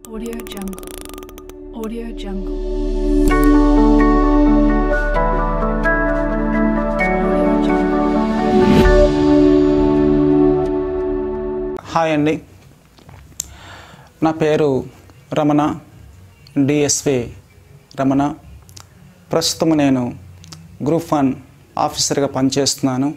Audio Jungle. Audio Jungle. Audio Jungle. Hi అండి నా పేరు రమణ డిఎస్వి రమణ ప్రస్తుతం నేను గ్రూప్ వన్ ఆఫీసర్గా పనిచేస్తున్నాను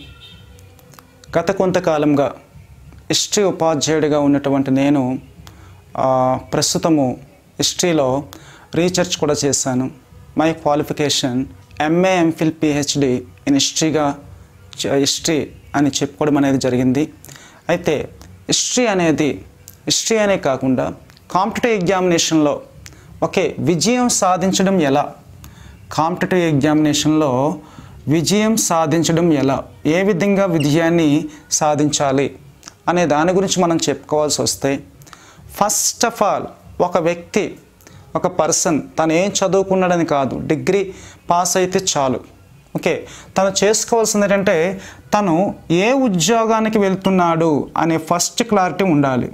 గత కొంతకాలంగా హిస్టరీ ఉపాధ్యాయుడిగా ఉన్నటువంటి నేను ఆ, ప్రస్తుతము హిస్టరీలో రీసెర్చ్ కూడా చేశాను my qualification MA MPhil PhD in హిస్టరీగా హిస్టరీ అని చెప్పుకోవడం అనేది జరిగింది అయితే హిస్టరీ అనేది హిస్టరీ అనే కాకుండా కాంపిటేటివ్ ఎగ్జామినేషన్లో ఓకే విజయం సాధించడం ఎలా కాంపిటేటివ్ ఎగ్జామినేషన్లో విజయం సాధించడం ఎలా ఏ విధంగా విజయాన్ని సాధించాలి అనే దాని గురించి మనం చెప్పుకోవాల్సి వస్తే ఫస్ట్ ఆఫ్ ఆల్ ఒక వ్యక్తి ఒక పర్సన్ తను ఏం చదువుకున్నాడని కాదు డిగ్రీ పాస్ అయితే చాలు ఓకే తను చేసుకోవాల్సింది ఏంటంటే తను ఏ ఉద్యోగానికి వెళ్తున్నాడు అనే ఫస్ట్ క్లారిటీ ఉండాలి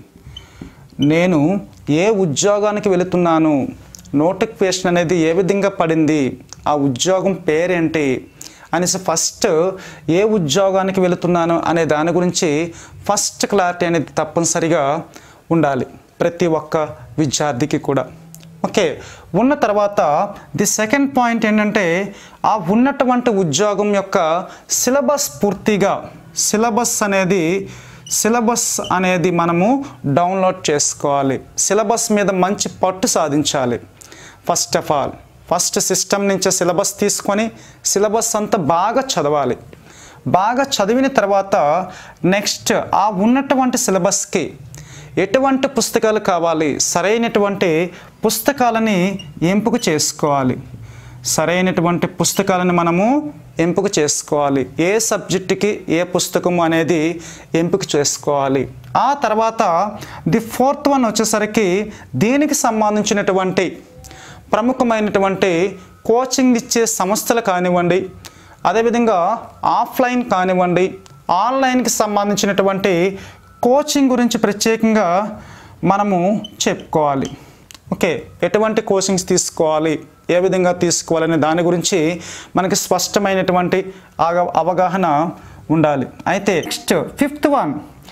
నేను ఏ ఉద్యోగానికి వెళుతున్నాను నోటిఫికేషన్ అనేది ఏ విధంగా పడింది ఆ ఉద్యోగం పేరేంటి అనేసి ఫస్ట్ ఏ ఉద్యోగానికి వెళుతున్నాను అనే దాని గురించి ఫస్ట్ క్లారిటీ అనేది తప్పనిసరిగా ఉండాలి ప్రతి ఒక్క విద్యార్థికి కూడా ఓకే ఉన్న తర్వాత ది సెకండ్ పాయింట్ ఏంటంటే ఆ ఉన్నటువంటి ఉద్యోగం యొక్క సిలబస్ పూర్తిగా సిలబస్ అనేది సిలబస్ అనేది మనము డౌన్లోడ్ చేసుకోవాలి సిలబస్ మీద మంచి పట్టు సాధించాలి first of all first system నుంచి సిలబస్ తీసుకొని సిలబస్ అంతా బాగా చదవాలి బాగా చదివిన తర్వాత నెక్స్ట్ ఆ ఉన్నటువంటి సిలబస్కి ఎటువంటి పుస్తకాలు కావాలి సరైనటువంటి పుస్తకాలని ఎంపిక చేసుకోవాలి సరైనటువంటి పుస్తకాలను మనము ఎంపిక చేసుకోవాలి ఏ సబ్జెక్టుకి ఏ పుస్తకము అనేది ఎంపిక చేసుకోవాలి ఆ తర్వాత ది ఫోర్త్ వన్ వచ్చేసరికి దీనికి సంబంధించినటువంటి ప్రముఖమైనటువంటి కోచింగ్ ఇచ్చే సంస్థలు కానివ్వండి అదేవిధంగా ఆఫ్లైన్ కానివ్వండి ఆన్లైన్కి సంబంధించినటువంటి కోచింగ్ గురించి ప్రత్యేకంగా మనము చెప్పుకోవాలి ఓకే ఎటువంటి కోచింగ్స్ తీసుకోవాలి ఏ విధంగా తీసుకోవాలనే దాని గురించి మనకి స్పష్టమైనటువంటి ఆగ- అవగాహన ఉండాలి అయితే నెక్స్ట్ ఫిఫ్త్ వన్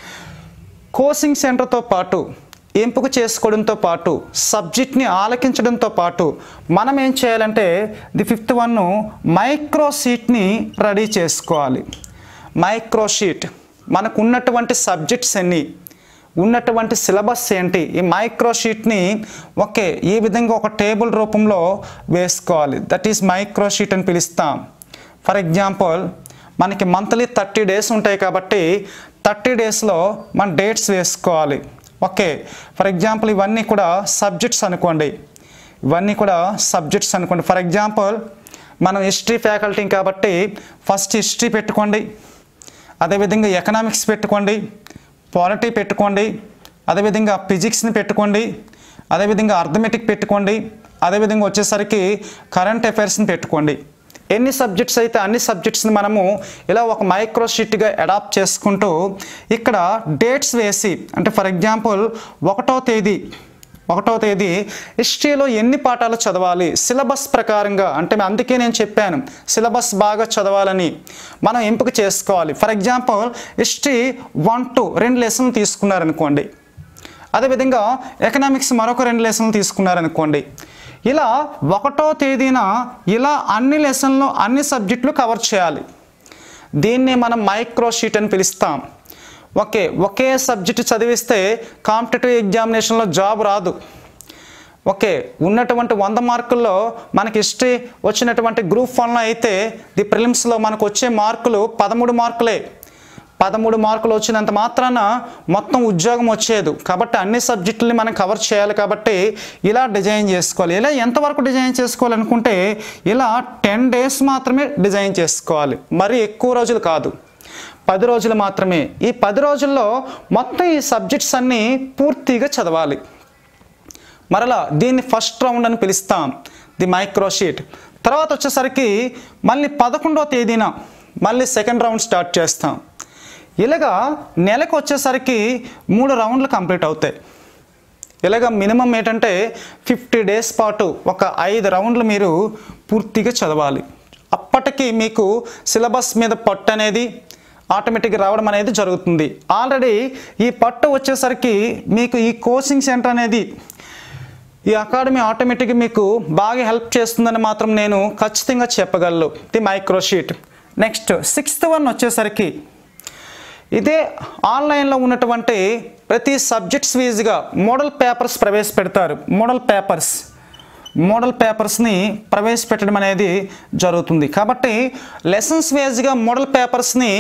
కోచింగ్ సెంటర్తో పాటు ఎంపిక చేసుకోవడంతో పాటు సబ్జెక్ట్ని ఆలకించడంతో పాటు మనం ఏం చేయాలంటే ది ఫిఫ్త్ వన్ మైక్రో షీట్ని రెడీ చేసుకోవాలి మైక్రో షీట్ మనకు ఉన్నటువంటి సబ్జెక్ట్స్ ఎన్ని ఉన్నటువంటి సిలబస్ ఏంటి ఈ మైక్రో షీట్ని ఓకే ఈ విధంగా ఒక టేబుల్ రూపంలో వేసుకోవాలి దట్ ఈస్ మైక్రో షీట్ అని పిలుస్తాం ఫర్ ఎగ్జాంపుల్ మనకి మంత్లీ థర్టీ డేస్ ఉంటాయి కాబట్టి థర్టీ డేస్లో మన డేట్స్ వేసుకోవాలి ఓకే ఫర్ ఎగ్జాంపుల్ ఇవన్నీ కూడా సబ్జెక్ట్స్ అనుకోండి ఇవన్నీ కూడా సబ్జెక్ట్స్ అనుకోండి ఫర్ ఎగ్జాంపుల్ మనం హిస్టరీ ఫ్యాకల్టీ కాబట్టి ఫస్ట్ హిస్టరీ పెట్టుకోండి అదేవిధంగా ఎకనామిక్స్ పెట్టుకోండి పాలిటీ పెట్టుకోండి అదేవిధంగా ఫిజిక్స్ని పెట్టుకోండి అదేవిధంగా అర్థమెటిక్ పెట్టుకోండి అదేవిధంగా వచ్చేసరికి కరెంట్ అఫైర్స్ని పెట్టుకోండి ఎన్ని సబ్జెక్ట్స్ అయితే అన్ని సబ్జెక్ట్స్ని మనము ఇలా ఒక మైక్రో షీట్గా అడాప్ట్ చేసుకుంటూ ఇక్కడ డేట్స్ వేసి అంటే ఫర్ ఎగ్జాంపుల్ ఒకటో తేదీ ఒకటో తేదీ హిస్టరీలో ఎన్ని పాఠాలు చదవాలి సిలబస్ ప్రకారంగా అంటే అందుకే నేను చెప్పాను సిలబస్ బాగా చదవాలని మనం ఎంపిక చేసుకోవాలి for example history one two రెండు లెసన్లు తీసుకున్నారనుకోండి అదేవిధంగా ఎకనామిక్స్ మరొక రెండు లెసన్లు తీసుకున్నారనుకోండి ఇలా ఒకటో తేదీన ఇలా అన్ని లెసన్లు అన్ని సబ్జెక్టులు కవర్ చేయాలి దీన్ని మనం మైక్రో షీట్ అని పిలుస్తాం ఓకే ఒకే సబ్జెక్ట్ చదివిస్తే కాంపిటేటివ్ ఎగ్జామినేషన్లో జాబ్ రాదు ఓకే ఉన్నటువంటి వంద మార్కుల్లో మనకి హిస్టరీ వచ్చినటువంటి గ్రూప్ వన్లో అయితే ది ప్రిలిమ్స్లో మనకు వచ్చే మార్కులు పదమూడు మార్కులే పదమూడు మార్కులు వచ్చినంత మాత్రాన మొత్తం ఉద్యోగం వచ్చేది కాబట్టి అన్ని సబ్జెక్టులని మనం కవర్ చేయాలి కాబట్టి ఇలా డిజైన్ చేసుకోవాలి ఇలా ఎంతవరకు డిజైన్ చేసుకోవాలనుకుంటే ఇలా టెన్ డేస్ మాత్రమే డిజైన్ చేసుకోవాలి మరి ఎక్కువ రోజులు కాదు పది రోజులు మాత్రమే ఈ పది రోజుల్లో మొత్తం ఈ సబ్జెక్ట్స్ అన్నీ పూర్తిగా చదవాలి మరలా దీన్ని ఫస్ట్ రౌండ్ అని పిలుస్తాం ది మైక్రో షీట్ తర్వాత వచ్చేసరికి మళ్ళీ పదకొండవ తేదీన మళ్ళీ సెకండ్ రౌండ్ స్టార్ట్ చేస్తాం ఇలాగా నెలకు వచ్చేసరికి మూడు రౌండ్లు కంప్లీట్ అవుతాయి ఇలాగ మినిమం ఏంటంటే ఫిఫ్టీ డేస్ పాటు ఒక ఐదు రౌండ్లు మీరు పూర్తిగా చదవాలి అప్పటికి మీకు సిలబస్ మీద పట్టు అనేది ఆటోమేటిక్గా రావడం అనేది జరుగుతుంది ఆల్రెడీ ఈ పట్టు వచ్చేసరికి మీకు ఈ కోచింగ్ సెంటర్ అనేది ఈ అకాడమీ ఆటోమేటిక్గా మీకు బాగా హెల్ప్ చేస్తుందని మాత్రం నేను ఖచ్చితంగా చెప్పగలను the micro sheet next sixth one వచ్చేసరికి ఇదే ఆన్లైన్లో ఉన్నటువంటి ప్రతి సబ్జెక్ట్స్ వీజ్గా మోడల్ పేపర్స్ ప్రవేశపెడతారు మోడల్ పేపర్స్ మోడల్ పేపర్స్ని ప్రవేశపెట్టడం అనేది జరుగుతుంది కాబట్టి లెసన్స్ వేజ్గా మోడల్ పేపర్స్ని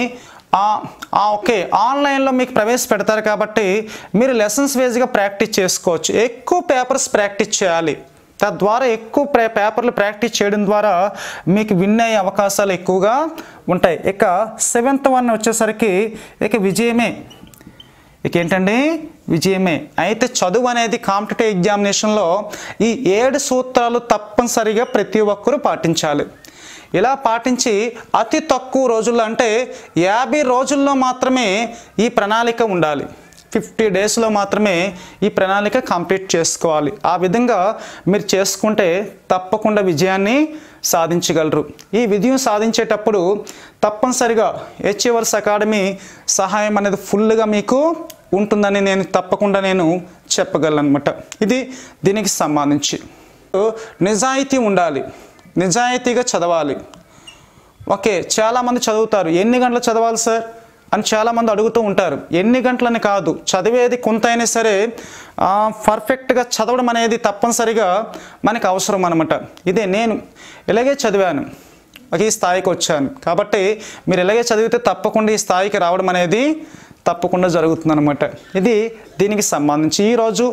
ఓకే ఆన్లైన్లో మీకు ప్రవేశపెడతారు కాబట్టి మీరు లెసన్స్ వేజ్గా ప్రాక్టీస్ చేసుకోవచ్చు ఎక్కువ పేపర్స్ ప్రాక్టీస్ చేయాలి తద్వారా ఎక్కువ ప్రే పేపర్లు ప్రాక్టీస్ చేయడం ద్వారా మీకు విన్ అయ్యే అవకాశాలు ఎక్కువగా ఉంటాయి ఇక సెవెంత్ వన్ వచ్చేసరికి ఇక విజయమే ఇక ఏంటండి విజయమే అయితే చదువు అనేది కాంపిటేటివ్ ఎగ్జామినేషన్లో ఈ ఏడు సూత్రాలు తప్పనిసరిగా ప్రతి ఒక్కరూ పాటించాలి ఇలా పాటించి అతి తక్కువ రోజుల్లో అంటే యాభై రోజుల్లో మాత్రమే ఈ ప్రణాళిక ఉండాలి ఫిఫ్టీ డేస్లో మాత్రమే ఈ ప్రణాళిక కంప్లీట్ చేసుకోవాలి ఆ విధంగా మీరు చేసుకుంటే తప్పకుండా విజయాన్ని సాధించగలరు ఈ విజయం సాధించేటప్పుడు తప్పనిసరిగా హెచ్ఎవర్స్ అకాడమీ సహాయం అనేది ఫుల్గా మీకు ఉంటుందని నేను తప్పకుండా నేను చెప్పగలను అనమాట ఇది దీనికి సంబంధించి నిజాయితీ ఉండాలి నిజాయితీగా చదవాలి ఓకే చాలామంది చదువుతారు ఎన్ని గంటలు చదవాలి సార్ అని చాలామంది అడుగుతూ ఉంటారు ఎన్ని గంటలని కాదు చదివేది కొంత అయినా సరే ఆ, పర్ఫెక్ట్గా చదవడం అనేది తప్పనిసరిగా మనకు అవసరం అనమాట ఇదే నేను ఇలాగే చదివాను ఒక ఈ స్థాయికి వచ్చాను కాబట్టి మీరు ఇలాగే చదివితే తప్పకుండా ఈ స్థాయికి రావడం అనేది తప్పకుండా జరుగుతుంది అనమాట ఇది దీనికి సంబంధించి ఈరోజు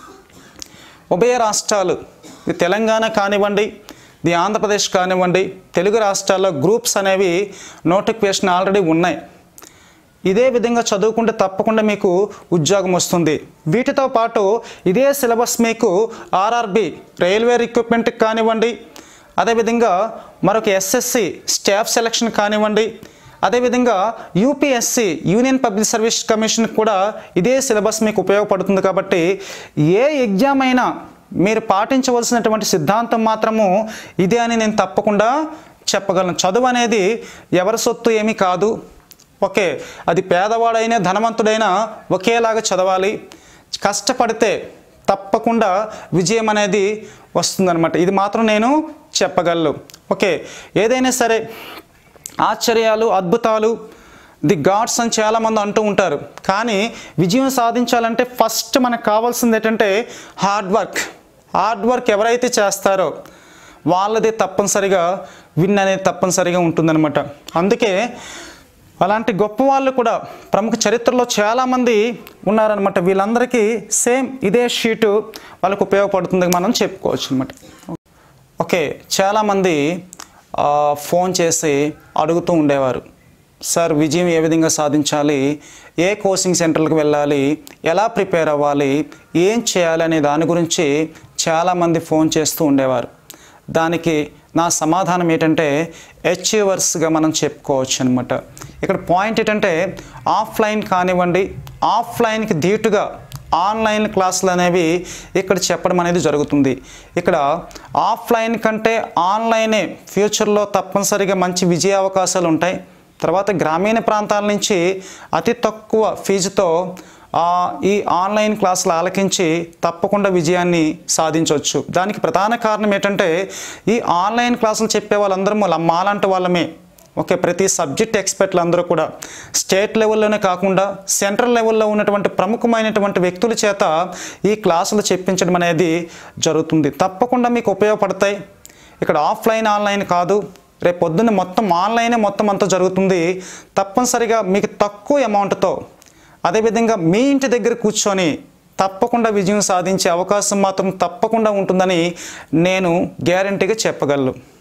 ఉభయ రాష్ట్రాలు ఇది తెలంగాణ కానివ్వండి ఇది ఆంధ్రప్రదేశ్ కానివ్వండి తెలుగు రాష్ట్రాల్లో గ్రూప్స్ అనేవి నోటిఫికేషన్ ఆల్రెడీ ఉన్నాయి ఇదే విధంగా చదువుకుంటే తప్పకుండా మీకు ఉద్యోగం వస్తుంది వీటితో పాటు ఇదే సిలబస్ మీకు ఆర్ఆర్బి రైల్వే రిక్రూట్మెంట్కి కానివ్వండి అదేవిధంగా మరొక ఎస్ఎస్సి స్టాఫ్ సెలక్షన్ కానివ్వండి అదేవిధంగా UPSC union public service commission కూడా ఇదే సిలబస్ మీకు ఉపయోగపడుతుంది కాబట్టి ఏ ఎగ్జామ్ అయినా మీరు పాటించవలసినటువంటి సిద్ధాంతం మాత్రము ఇదే అని నేను తప్పకుండా చెప్పగలను చదువు అనేది ఎవరి సొత్తు ఏమీ కాదు ఓకే అది పేదవాడైనా ధనవంతుడైనా ఒకేలాగా చదవాలి కష్టపడితే తప్పకుండా విజయం అనేది వస్తుందన్నమాట ఇది మాత్రం నేను చెప్పగలను ఓకే ఏదైనా సరే ఆశ్చర్యాలు అద్భుతాలు ది గాడ్స్ అని చాలామంది అంటూ ఉంటారు కానీ విజయం సాధించాలంటే ఫస్ట్ మనకు కావాల్సింది ఏంటంటే హార్డ్ వర్క్ హార్డ్ వర్క్ ఎవరైతే చేస్తారో వాళ్ళది తప్పనిసరిగా విన్ అనేది తప్పనిసరిగా ఉంటుందన్నమాట అందుకే అలాంటి గొప్ప వాళ్ళు కూడా ప్రముఖ చరిత్రలో చాలామంది ఉన్నారనమాట వీళ్ళందరికీ సేమ్ ఇదే షీటు వాళ్ళకు ఉపయోగపడుతుంది మనం చెప్పుకోవచ్చు అనమాట ఓకే చాలామంది ఆ, ఫోన్ చేసి అడుగుతూ ఉండేవారు సార్ విజయం ఏ విధంగా సాధించాలి ఏ కోచింగ్ సెంటర్లకు వెళ్ళాలి ఎలా ప్రిపేర్ అవ్వాలి ఏం చేయాలి అనే దాని గురించి చాలామంది ఫోన్ చేస్తూ ఉండేవారు దానికి నా సమాధానం ఏంటంటే అచీవర్స్గా మనం చెప్పుకోవచ్చు అనమాట ఇక్కడ పాయింట్ ఏంటంటే ఆఫ్లైన్ కానివ్వండి ఆఫ్లైన్కి ధీటుగా ఆన్లైన్ క్లాసులు అనేవి ఇక్కడ చెప్పడం అనేది జరుగుతుంది ఇక్కడ ఆఫ్లైన్ కంటే ఆన్లైనే ఫ్యూచర్లో తప్పనిసరిగా మంచి విజయ అవకాశాలు ఉంటాయి తర్వాత గ్రామీణ ప్రాంతాల నుంచి అతి తక్కువ ఫీజుతో ఆ, ఈ ఆన్లైన్ క్లాసులు ఆలకించి తప్పకుండా విజయాన్ని సాధించవచ్చు దానికి ప్రధాన కారణం ఏంటంటే ఈ ఆన్లైన్ క్లాసులు చెప్పే వాళ్ళందరూ మా- మాలాంటి వాళ్ళమే ఓకే ప్రతి సబ్జెక్ట్ ఎక్స్పర్ట్లు అందరూ కూడా స్టేట్ లెవెల్లోనే కాకుండా సెంట్రల్ లెవెల్లో ఉన్నటువంటి ప్రముఖమైనటువంటి వ్యక్తుల చేత ఈ క్లాసులు చెప్పించడం అనేది జరుగుతుంది తప్పకుండా మీకు ఉపయోగపడతాయి ఇక్కడ ఆఫ్లైన్ ఆన్లైన్ కాదు రేపు పొద్దున్న మొత్తం ఆన్లైనే మొత్తం అంతా జరుగుతుంది తప్పనిసరిగా మీకు తక్కువ అమౌంట్తో అదేవిధంగా మీ ఇంటి దగ్గర కూర్చొని తప్పకుండా విజయం సాధించే అవకాశం మాత్రం తప్పకుండా ఉంటుందని నేను గ్యారంటీగా చెప్పగలను